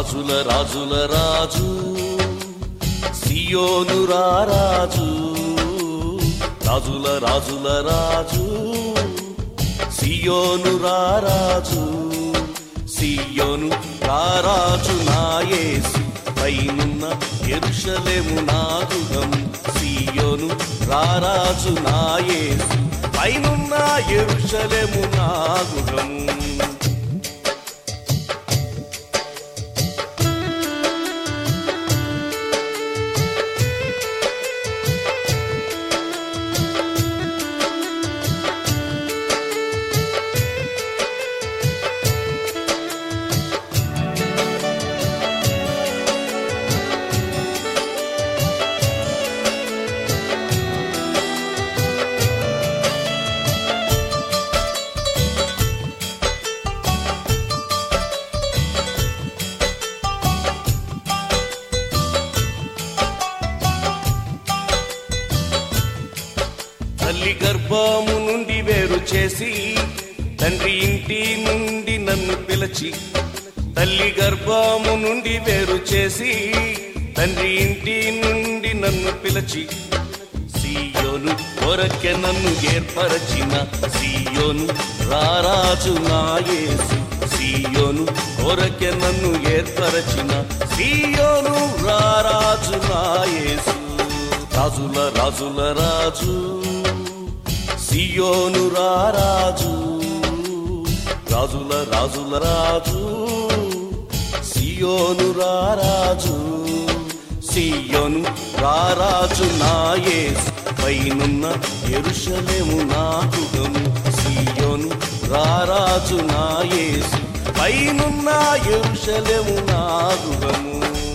రాజుల రాజుల రాజు సియోను రారాజు రాజుల రాజుల రాజు సియోను రారాజు సియోను రారాజు నాయేసు పైనున్న ఎరుషలేము నాదుగం సియోను రారాజు నాయేసు పైనున్న ఎరుషలేము నాదుగం తల్లి గర్భము నుండి వేరు చేసి తండ్రి ఇంటి నుండి నన్ను పిలిచి తల్లి గర్భము నుండి వేరు చేసి తండ్రి ఇంటి నుండి నన్ను పిలిచి సీయోను కొరకె నన్ను ఏర్పరచిన సీయోను రారాజు నాయేసు సీయోను కొరకె నన్ను ఏర్పరచిన సీయోను రారాజు నాయేసు రాజుల రాజుల రాజు సియోను రారాజు రాజుల రాజుల రాజు సియోను రారాజు సియోను రారాజు నాయేసు పైనున్న ఎరుషలేము నాకుగము సియోను రారాజు నాయేసు పైనున్న ఎరుషలేము నాగుగము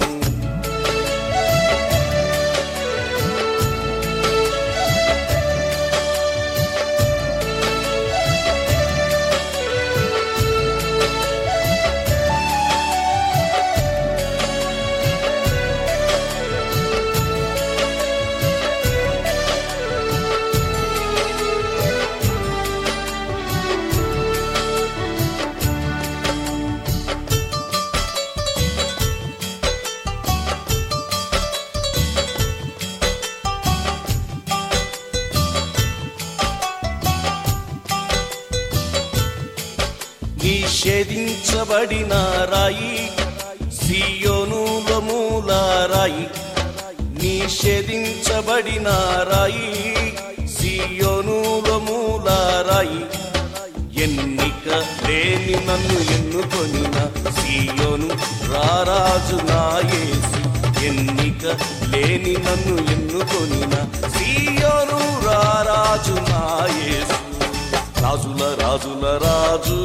నిషేధించబడిన రాయి సియోనుల మూల రాయి నిషేధించబడిన రాయి సియోనుల మూల రాయి ఎన్నిక లేని నన్ను ఎన్నుకొనిన సియోను రారాజు నాయేసు ఎన్నిక లేని నన్ను ఎన్నుకొనిన సియోను రారాజు నాయేసు రాజుల రాజుల రాజు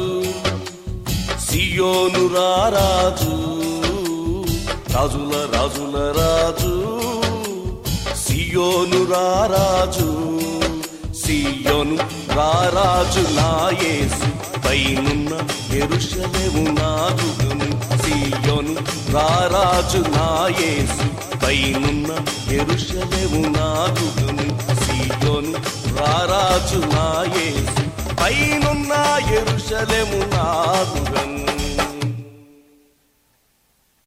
సియోను రారాజు రాజుల రాజుల రాజు సియోను రారాజు సియోను రారాజు నాయేసు పైనున్న ఎరుషలేము నాదుగము సియోను రారాజు నాయేసు పైనున్న ఎరుషలేము నాదుగము సియోను రారాజు నాయేసు పైనున్న ఎరుషలేము నాదుగము